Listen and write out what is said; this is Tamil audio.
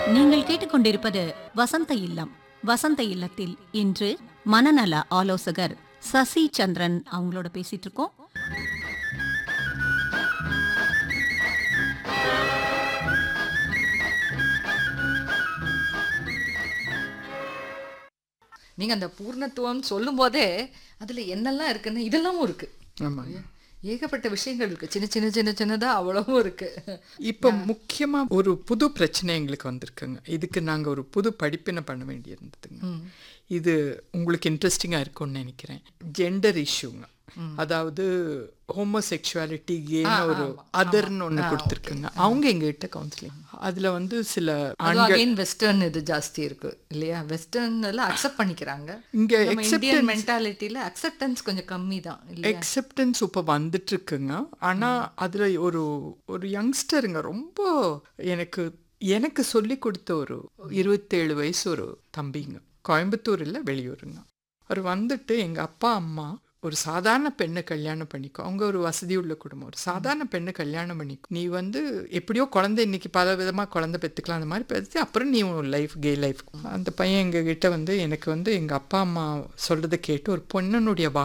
நீங்கள் கேட்டுக்கொண்டிருப்பது வசந்த இல்லம் வசந்த இல்லத்தில் இன்று மனநல ஆலோசகர் சசி சந்திரன் அவங்களோட பேசிட்டு இருக்கோம் நீங்க அந்த பூர்ணத்துவம் சொல்லும் போதே அதுல என்னெல்லாம் இருக்குன்னு இதெல்லாமும் இருக்கு ஆமாங்க ஏகப்பட்ட விஷயங்கள் இருக்கு சின்ன சின்ன சின்ன சின்னதா அவ்வளவும் இருக்கு இப்போ முக்கியமா ஒரு புது பிரச்சனை எங்களுக்கு வந்திருக்குங்க இதுக்கு நாங்க ஒரு புது படிப்பினை பண்ண வேண்டியிருந்ததுங்க இது உங்களுக்கு இன்ட்ரெஸ்டிங்கா இருக்கும்னு நினைக்கிறேன் ஜெண்டர் இஷ்யூங்க அதாவது ஹோமோசெக்சுவாலிட்டி கேன்னு ஒரு அதர்னு ஒன்று கொடுத்துருக்குங்க அவங்க எங்ககிட்ட கவுன்சிலிங் அதுல வந்து சில அது அகைன் வெஸ்டர்ன் இது ஜாஸ்தி இருக்கு இல்லையா வெஸ்டர்ன்ல அக்செப்ட் பண்ணிக்கிறாங்க இங்க நம்ம இந்தியன் மென்டாலிட்டியில அக்செப்டன்ஸ் கொஞ்சம் கம்மி தான் இல்லையா எக்ஸெப்டன்ஸ் இப்போ வந்துட்டு இருக்குங்க ஆனா அதுல ஒரு ஒரு யங்ஸ்டருங்க ரொம்ப எனக்கு எனக்கு சொல்லி கொடுத்த ஒரு இருபத்தேழு வயசு ஒரு தம்பிங்க கோயம்புத்தூர் இல்ல வெளியூருங்க அவர் வந்துட்டு எங்க அப்பா அம்மா ஒரு சாதாரண பெண்ணை கல்யாணம் பண்ணிக்கோ அவங்க ஒரு வசதி உள்ள குடும்பம் ஒரு சாதாரண பெண்ணை கல்யாணம் பண்ணிக்கோ நீ வந்து எப்படியோ குழந்தை இன்னைக்கு பல விதமாக குழந்தை பெற்றுக்கலாம் அந்த மாதிரி பெற்று அப்புறம் நீ உன் லைஃப் கே லைஃப் அந்த பையன் எங்ககிட்ட வந்து எனக்கு வந்து எங்கள் அப்பா அம்மா சொல்கிறத கேட்டு ஒரு பொண்ணனுடைய